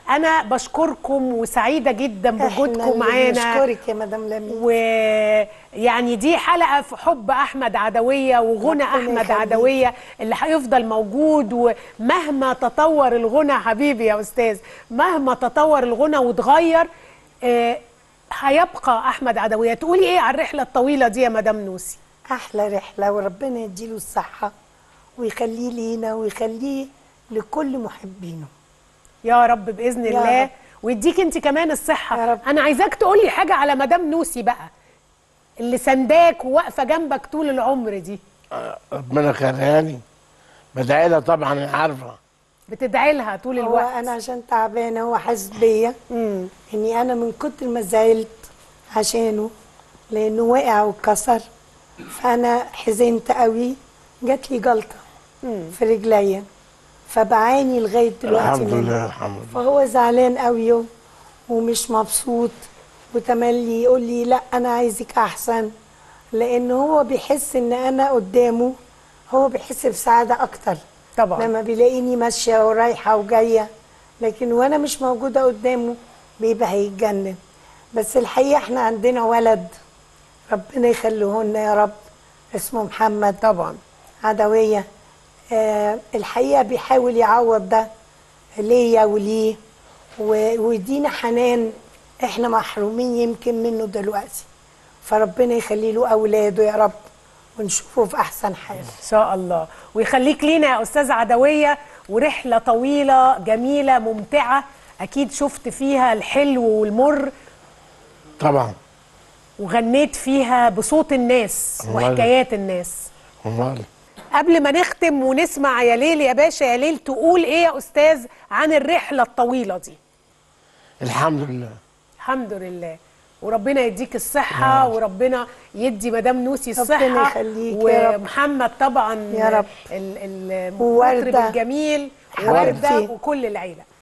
انا بشكركم وسعيده جدا بوجودكم احنا اللي معانا بنشكرك يا مدام لميس ويعني دي حلقه في حب احمد عدويه وغنى ربنا احمد يخليك. عدويه اللي هيفضل موجود ومهما تطور الغنى حبيبي يا استاذ مهما تطور الغنى وتغير آه، هيبقى احمد عدويه تقولي ايه على الرحله الطويله دي يا مدام نوسي احلى رحله وربنا يديله الصحه ويخليه لينا ويخليه لكل محبينه يا رب باذن يا الله رب. ويديك انت كمان الصحه يا رب. انا عايزاك تقولي حاجه على مدام نوسي بقى اللي سنداك وواقفه جنبك طول العمر دي ربنا خلاني بدعي لها طبعا أنا عارفه بتدعي لها طول هو الوقت انا عشان تعبانه هو حاسس بيا مم. اني انا من كتر ما زعلت عشانه لانه وقع واتكسر فانا حزنت قوي جات لي جلطه في رجليا فبعاني لغايه دلوقتي الحمد منها. لله الحمد لله فهو زعلان قوي ومش مبسوط وتملي يقول لي لا انا عايزك احسن لان هو بيحس ان انا قدامه هو بيحس بسعاده اكتر طبعا لما بيلاقيني ماشيه ورايحه وجايه لكن وانا مش موجوده قدامه بيبقى هيتجنن بس الحقيقه احنا عندنا ولد ربنا يخليهن يا رب اسمه محمد طبعا عدويه آه الحقيقه بيحاول يعوض ده ليا وليه و- ويدينا حنان احنا محرومين يمكن منه دلوقتي فربنا يخلي له اولاده يا رب ونشوفه في احسن حال ان شاء الله ويخليك لينا يا استاذ عدويه ورحله طويله جميله ممتعه اكيد شفت فيها الحلو والمر طبعا وغنيت فيها بصوت الناس أمال. وحكايات الناس امال قبل ما نختم ونسمع يا ليل يا باشا يا ليل تقول ايه يا استاذ عن الرحله الطويله دي الحمد لله الحمد لله وربنا يديك الصحة وربنا يدي مدام نوسي ربنا الصحة يخليك يا رب. ومحمد طبعا يا رب. ال- ال- المطرب ووردة. الجميل حبيبتي. ووردة وكل العيلة